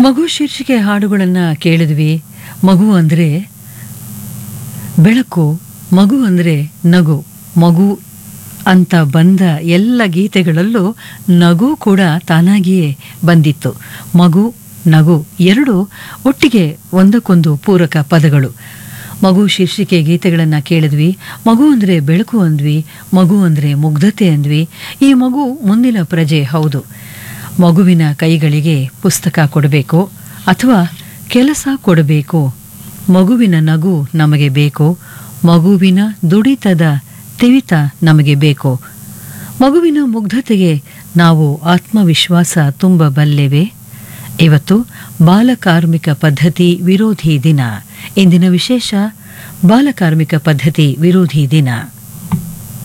ಮಗು ಶೀರ್ಷಿಕೆ ಹಾಡುಗಳನ್ನು ಕೇಳಿದ್ವಿ ಮಗು ಅಂದರೆ ಬೆಳಕು ಮಗು ಅಂದರೆ ನಗು ಮಗು ಅಂತ ಬಂದ ಎಲ್ಲ ಗೀತೆಗಳಲ್ಲೂ ನಗು ಕೂಡ ತಾನಾಗಿಯೇ ಬಂದಿತ್ತು ಮಗು ನಗು ಎರಡು ಒಟ್ಟಿಗೆ ಒಂದಕ್ಕೊಂದು ಪೂರಕ ಪದಗಳು ಮಗು ಶೀರ್ಷಿಕೆ ಗೀತೆಗಳನ್ನು ಕೇಳಿದ್ವಿ ಮಗು ಅಂದರೆ ಬೆಳಕು ಅಂದ್ವಿ ಮಗು ಅಂದರೆ ಮುಗ್ಧತೆ ಅಂದ್ವಿ ಈ ಮಗು ಮುಂದಿನ ಪ್ರಜೆ ಹೌದು ಮಗುವಿನ ಕೈಗಳಿಗೆ ಪುಸ್ತಕ ಕೊಡಬೇಕು ಅಥವಾ ಕೆಲಸ ಕೊಡಬೇಕು ಮಗುವಿನ ನಗು ನಮಗೆ ಬೇಕು ಮಗುವಿನ ದುಡಿತದ ತಿವಿತ ನಮಗೆ ಬೇಕು ಮಗುವಿನ ಮುಗ್ಧತೆಗೆ ನಾವು ಆತ್ಮವಿಶ್ವಾಸ ತುಂಬಬಲ್ಲೆವೆ ಇವತ್ತು ಬಾಲಕಾರ್ಮಿಕ ಪದ್ಧತಿ ವಿರೋಧಿ ದಿನ ಇಂದಿನ ವಿಶೇಷ ಬಾಲಕಾರ್ಮಿಕ ಪದ್ಧತಿ ವಿರೋಧಿ ದಿನ